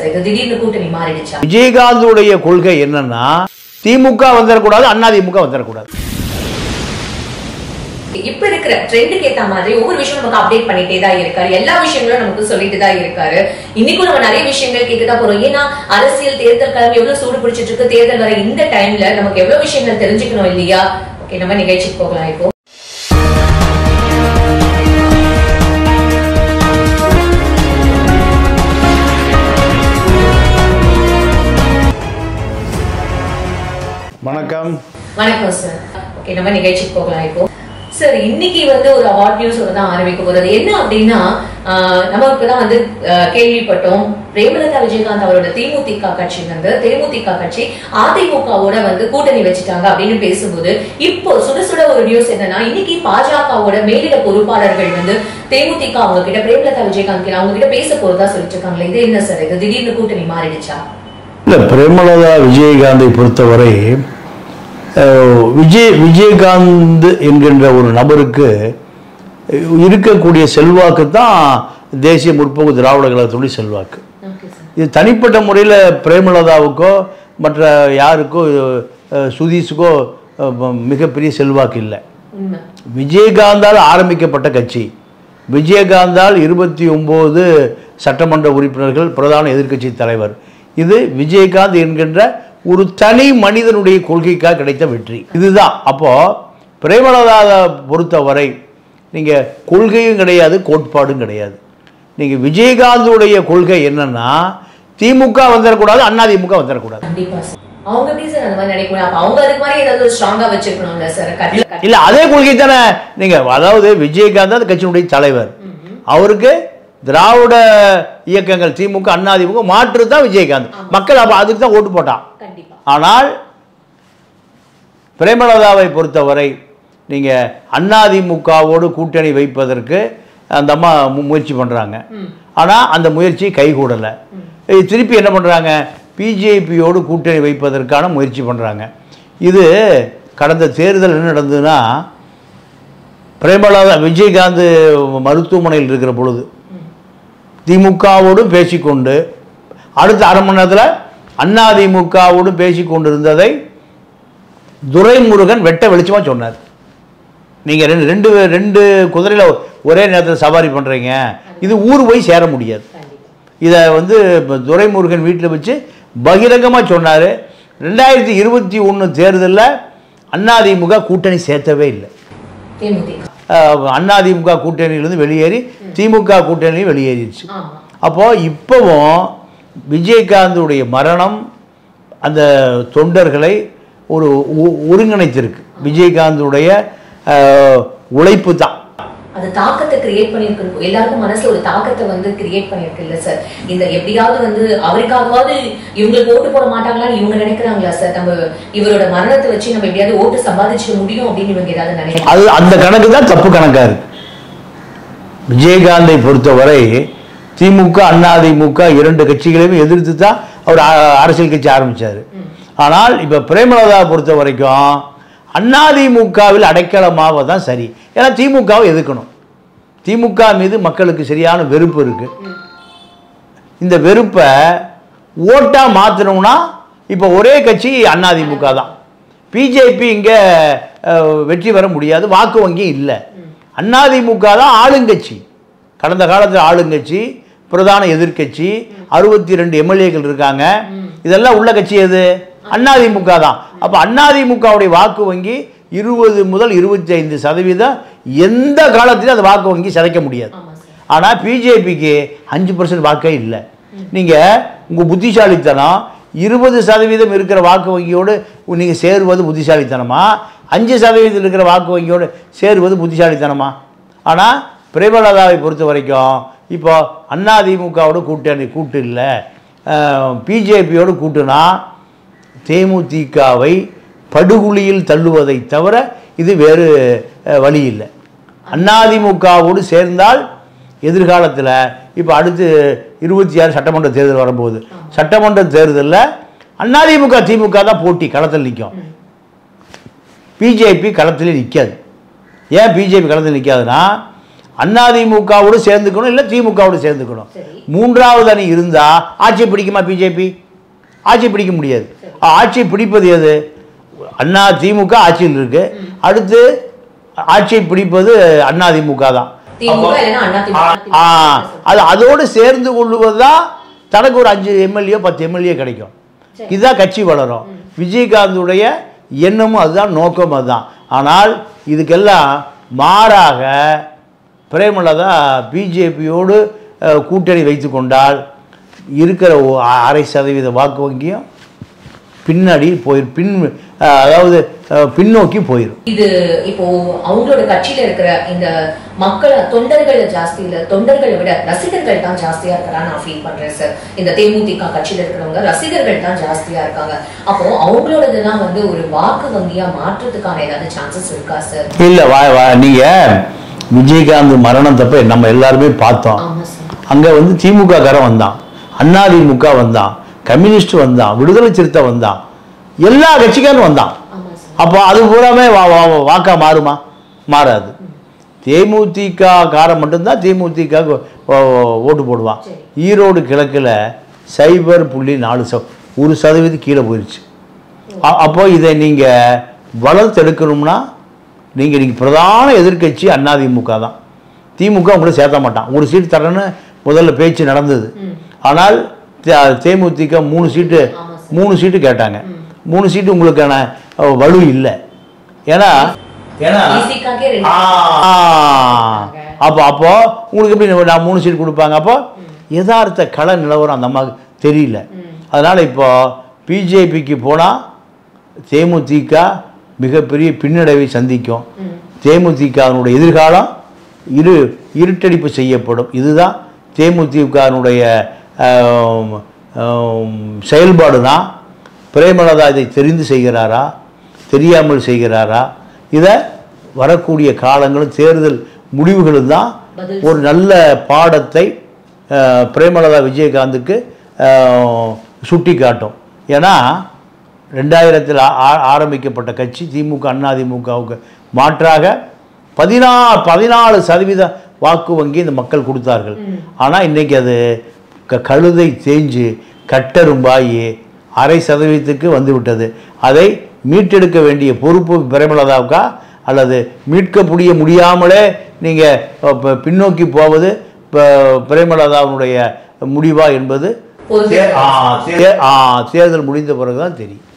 இது திடீர்னு கூட்டணி மாறிடுச்சா விஜயகாந்துடைய கொள்கை என்னன்னா திமுக வந்துடக்கூடாது அண்ணா திமுக வந்துடக்கூடாது இப்ப இருக்கிற ட்ரெண்டுக்கு ஏத்த மாதிரி ஒவ்வொரு விஷயம் நமக்கு அப்டேட் பண்ணிட்டே தான் இருக்காரு எல்லா விஷயங்களும் நமக்கு சொல்லிட்டு தான் இருக்காரு இன்னைக்கும் நம்ம நிறைய விஷயங்கள் கேட்கதான் போறோம் ஏன்னா அரசியல் தேர்தல் கிளம்பி எவ்வளவு சூடு பிடிச்சிட்டு இருக்கு தேர்தல் வர இந்த டைம்ல நமக்கு எவ்வளவு விஷயங்கள் தெரிஞ்சுக்கணும் இல்லையா ஓகே நம்ம நிகழ்ச்சிக்கு போகலாம் இப்போ வணக்கம் வணக்கம் சார் ஓகே நம்ம நிகழ்ச்சிக்கு போகலாம் இப்போ சார் இன்னைக்கு வந்து ஒரு அவார்ட் நியூஸோட தான் ஆரம்பிக்க போறது என்ன அப்படின்னா ஆஹ், நம்ம இப்பதான் வந்து ஆஹ், கேள்விப்பட்டோம் பிரேமலதா விஜயகாந்த் அவரோட தேமுதிக கட்சி வந்து தேமுதிக கட்சி அதிமுகவோட வந்து கூட்டணி வச்சுட்டாங்க அப்படின்னு பேசும்போது இப்போ சுட சுட ஒரு நியூஸ் என்னன்னா இன்னைக்கு பாஜகவோட மேலிட பொறுப்பாளர்கள் வந்து தேமுதிக அவங்க கிட்ட பிரேமலதா விஜயகாந்த் கிட்ட அவங்க கிட்ட பேச போறதா சொல்லிட்டு இருக்காங்களே இது என்ன சார் இது திடீர்னு கூட்டணி மாறிடுச்சா இல்லை பிரேமலதா விஜயகாந்தை பொறுத்தவரை அஹ், விஜய் விஜயகாந்த் என்கின்ற ஒரு நபருக்கு அஹ், இருக்கக்கூடிய செல்வாக்கு தான் தேசிய முற்போக்கு திராவிட கழகத்துடைய செல்வாக்கு ஓகே சார் இது தனிப்பட்ட முறையில் பிரேமலதாவுக்கோ மற்ற யாருக்கோ அஹ், சுதீஷுக்கோ அஹ், மிகப்பெரிய செல்வாக்கு இல்லை உண்மை விஜயகாந்தால் ஆரம்பிக்கப்பட்ட கட்சி விஜயகாந்தால் இருபத்தி ஒம்பது சட்டமன்ற உறுப்பினர்கள் பிரதான எதிர்க்கட்சி தலைவர் இது விஜயகாந்த் என்கின்ற ஒரு தனி மனிதனுடைய கொள்கைக்காக கிடைத்த வெற்றி இதுதான் அப்போ பிரேமலதாவை பொறுத்தவரை நீங்கள் கொள்கையும் கிடையாது கோட்பாடும் கிடையாது நீங்கள் விஜயகாந்துடைய கொள்கை என்னன்னா திமுக வந்துடக்கூடாது அண்ணா திமுக வந்துடக்கூடாது கண்டிப்பா சார் அவங்க எப்படி சார் அந்த மாதிரி நினைக்கணும் அப்ப அவங்க அதுக்கு மாதிரி ஏதாவது ஒரு ஸ்ட்ராங்கா வச்சிருக்கணும்ல சார் கட்ல கட்ல இல்ல அதே கொள்கை தானே நீங்க அதாவது விஜயகாந்த் அந்த கட்சியினுடைய தலைவர் அவருக்கு திராவிட இயக்கங்கள் திமுக அண்ணா திமுக மாற்று தான் விஜயகாந்த் மக்கள் அப்ப அதுக்கு தான் ஓட்டு போட்டான் கண்டிப்பா ஆனால் பிரேமலதாவை பொறுத்தவரை நீங்க அண்ணா திமுகவோடு கூட்டணி வைப்பதற்கு அந்த அம்மா மு- முயற்சி பண்றாங்க ஆனா அந்த முயற்சி கைகூடலை இது திருப்பி என்ன பண்றாங்க பிஜேபியோடு கூட்டணி வைப்பதற்கான முயற்சி பண்றாங்க இது கடந்த தேர்தல் என்ன நடந்ததுன்னா பிரேமலதா விஜயகாந்த் மருத்துவமனையில் இருக்கிற பொழுது திமுகவோடு பேசிக்கொண்டு அடுத்த அரை மணி நேரத்தில் அண்ணா திமுகவோடு பேசிக்கொண்டு இருந்ததை துரைமுருகன் வெட்ட வெளிச்சமா சொன்னார் நீங்கள் ரெண்டு ரெண்டு ரெண்டு குதிரையில் ஒரே நேரத்தில் சவாரி பண்ணுறீங்க இது ஊர் போய் சேர முடியாது கண்டிப்பா இதை வந்து இப்ப துரைமுருகன் வீட்டில் வச்சு பகிரங்கமாக சொன்னார் ரெண்டாயிரத்தி இருபத்தி ஒன்று தேர்தலில் அதிமுக கூட்டணி சேர்த்தவே இல்லை தேமுதிக அஹ் அதிமுக கூட்டணியிலிருந்து வெளியேறி திமுக கூட்டணியும் வெளியேறிடுச்சு ஆமா அப்போது இப்போவும் விஜயகாந்துடைய மரணம் அந்த தொண்டர்களை ஒரு ஒ- ஒருங்கிணைத்திருக்கு விஜயகாந்துடைய அஹ், உழைப்பு தான் அது தாக்கத்தை கிரியேட் பண்ணிருக்கு எல்லாருக்கும் மனசுல ஒரு தாக்கத்தை வந்து கிரியேட் பண்ணிருக்கு இல்ல சார் இந்த எப்படியாவது வந்து அவருக்காகவாவது இவங்களுக்கு ஓட்டு போட மாட்டாங்களான்னு இவங்க நினைக்கிறாங்களா சார் நம்ம இவரோட மரணத்தை வச்சு நம்ம எப்படியாவது ஓட்டு சம்பாதிச்சிட முடியும் அப்படின்னு இவங்க ஏதாவது நினைக்கிறாங்க அது அந்த கணக்கு தான் தப்பு கணக்காக இருக்கு விஜயகாந்தை பொறுத்தவரை திமுக அதிமுக இரண்டு கட்சிகளையும் எதிர்த்து தான் அவர் அ- அரசியல் கட்சி ஆரம்பிச்சார் ஆனால் இப்போ பிரேமலதாவை பொறுத்த வரைக்கும் அதிமுகவில் அடைக்கலமாக தான் சரி ஏன்னா திமுகவை எதிர்க்கணும் திமுக மீது மக்களுக்கு சரியான வெறுப்பு இருக்கு இந்த வெறுப்பை ஓட்டாக மாற்றணும்னா இப்போ ஒரே கட்சி அதிமுக தான் பிஜேபி இங்கே வெற்றி பெற முடியாது வாக்கு வங்கி இல்லை அதிமுக தான் ஆளுங்கட்சி கடந்த காலத்தில் ஆளுங்கட்சி பிரதான எதிர்க்கட்சி அறுபத்தி ரெண்டு எம்எல்ஏக்கள் இருக்காங்க இதெல்லாம் உள்ள கட்சி எது அதிமுக தான் அப்போ அதிமுகவுடைய வாக்கு வங்கி இருபது முதல் இருபத்தி ஐந்து சதவீதம் எந்த காலத்திலும் அந்த வாக்கு வங்கி சிதைக்க முடியாது ஆமா சார் ஆனால் பிஜேபிக்கு அஞ்சு பர்சன்ட் வாக்கே இல்லை நீங்கள் உங்கள் புத்திசாலித்தனம் இருபது சதவீதம் இருக்கிற வாக்கு வங்கியோடு நீங்கள் சேருவது புத்திசாலித்தனமா அஞ்சு சதவீதம் இருக்கிற வாக்கு வங்கியோடு சேருவது புத்திசாலித்தனமா ஆனால் பிரேமலதாவை பொறுத்த வரைக்கும் இப்போ அதிமுகவோட கூட்டணி கூட்டு இல்லை பிஜேபியோடு கூட்டுனா தேமுதிகவை படுகுழியில் தள்ளுவதை தவிர இது வேறு அஹ், வழி இல்லை அதிமுகவோடு சேர்ந்தால் எதிர்காலத்தில் இப்போ அடுத்து இருபத்தி ஆறு சட்டமன்ற தேர்தல் வரும்போது சட்டமன்ற தேர்தலில் அதிமுக திமுக தான் போட்டி களத்தில் நிற்கும் பிஜேபி களத்தில் நிற்காது ஏன் பிஜேபி களத்தில் நிற்காதுன்னா அதிமுகவோடு சேர்ந்துக்கணும் இல்லை திமுகவோடு சேர்ந்துக்கணும் சரி. மூன்றாவது அணி இருந்தா ஆட்சி பிடிக்குமா பிஜேபி ஆட்சி பிடிக்க முடியாது ஆட்சி பிடிப்பது எது அண்ணா திமுக ஆட்சியில் இருக்கு அடுத்து ஆட்சியை பிடிப்பது அண்ணா திமுக தான் திமுக இல்லைன்னா அண்ணா திமுக ஆ அது அதோடு சேர்ந்து கொள்ளுவது தான் தனக்கு ஒரு அஞ்சு எம்எல்ஏ பத்து எம்எல்ஏ கிடைக்கும் இதுதான் கட்சி வளரும் விஜயகாந்துடைய எண்ணமும் அதுதான் நோக்கமும் அதுதான் ஆனால் இதுக்கெல்லாம் மாறாக பிரேமலதா பிஜேபியோடு கூட்டணி வைத்து கொண்டால் இருக்கிற ஒ- அரை சதவீத வாக்கு வங்கியும் பின்னாடி போயிரு பின் அஹ், அதாவது அஹ், பின்னோக்கி போயிடும் இது இப்போ அவங்களோட கட்சியில இருக்கிற இந்த மக்கள் தொண்டர்கள் ஜாஸ்தி இல்ல தொண்டர்களை விட ரசிகர்கள் தான் ஜாஸ்தியா இருக்கிறான்னு நான் ஃபீல் பண்றேன் சார் இந்த தேமுதிக கட்சியில இருக்கிறவங்க ரசிகர்கள் தான் ஜாஸ்தியா இருக்காங்க அப்போ அவங்களோடதெல்லாம் வந்து ஒரு வாக்கு வங்கியா மாற்றத்துக்கான ஏதாவது சான்சஸ் இருக்கா சார் இல்லை வா வா நீங்கள் விஜயகாந்த் மரணம் தப்ப நம்ம எல்லாருமே பார்த்தோம் ஆமா சார் அங்கே வந்து திமுக காரன் வந்தான் அதிமுக வந்தான் கம்யூனிஸ்ட் வந்தான் விடுதலை சிறுத்தை வந்தான் எல்லா கட்சிக்காரும் வந்தான் ஆமா சார் அப்போ அது பூராமே வா வா வா- வாக்கா மாறுமா மாறாது தேமுதிக காரன் மட்டும்தான் தேமுதிக க்கு ஓ- ஓ- ஓட்டு போடுவான் சரி. ஈரோடு கிழக்கில் சைபர் புள்ளி நாலு ச ஒரு சதவீதம் கீழே போயிடுச்சு அ- அப்போ இதை நீங்கள் வளர்த்தெடுக்கணும்னா நீங்கள் இன்னைக்கு பிரதான எதிர்க்கட்சி அதிமுக தான் திமுக உங்களை சேர்த்த மாட்டான் ஒரு சீட் தரேன்னு முதல்ல பேச்சு நடந்தது ஆனால் தே- தேமுதிக மூணு சீட்டு ஆமா சார். மூணு சீட்டு கேட்டாங்க மூணு சீட்டு உங்களுக்கான அஹ், வலு இல்லை ஏன்னா ஏன்னா விசிகாக்கே ரெண்டு ஆ, அப்போ அப்போ உங்களுக்கு எப்படி நான் மூணு சீட் கொடுப்பாங்க அப்போ யதார்த்த கள நிலவரம் அந்த அம்மாவுக்கு தெரியல அதனால இப்போ பிஜேபிக்கு போனால் தேமுதிக மிகப்பெரிய பின்னடைவை சந்திக்கும் தேமுதிகனுடைய எதிர்காலம் இரு இருட்டடிப்பு செய்யப்படும் இதுதான் தேமுதிகனுடைய செயல்பாடுனா பிரேமலதா இதை தெரிந்து செய்கிறாரா தெரியாமல் செய்கிறாரா இதை வரக்கூடிய காலங்களும் தேர்தல் முடிவுகளும் தான் பதில் ஒரு நல்ல பாடத்தை அஹ், பிரேமலதா விஜயகாந்துக்கு சுட்டி காட்டும் ஏன்னா ரெண்டாயிரத்தில் ஆரம்பிக்கப்பட்ட கட்சி திமுக அதிமுகவுக்கு மாற்றாக பதினா பதினாலு சதவீத வாக்கு வங்கி இந்த மக்கள் கொடுத்தார்கள் ஆனால் இன்னைக்கு அது க கழுதை தேஞ்சு கட்டரும்பாயி அரை சதவீதத்துக்கு வந்துவிட்டது அதை மீட்டெடுக்க வேண்டிய பொறுப்பு பிரேமலதாவுக்கா அல்லது மீட்க முடிய முடியாமலே நீங்கள் பின்னோக்கி போவது ப- பிரேமலதாவுடைய முடிவா என்பது பொது- தே- ஆ, தே- ஆ, தேர்தல் முடிந்த பிறகுதான் தெரியும்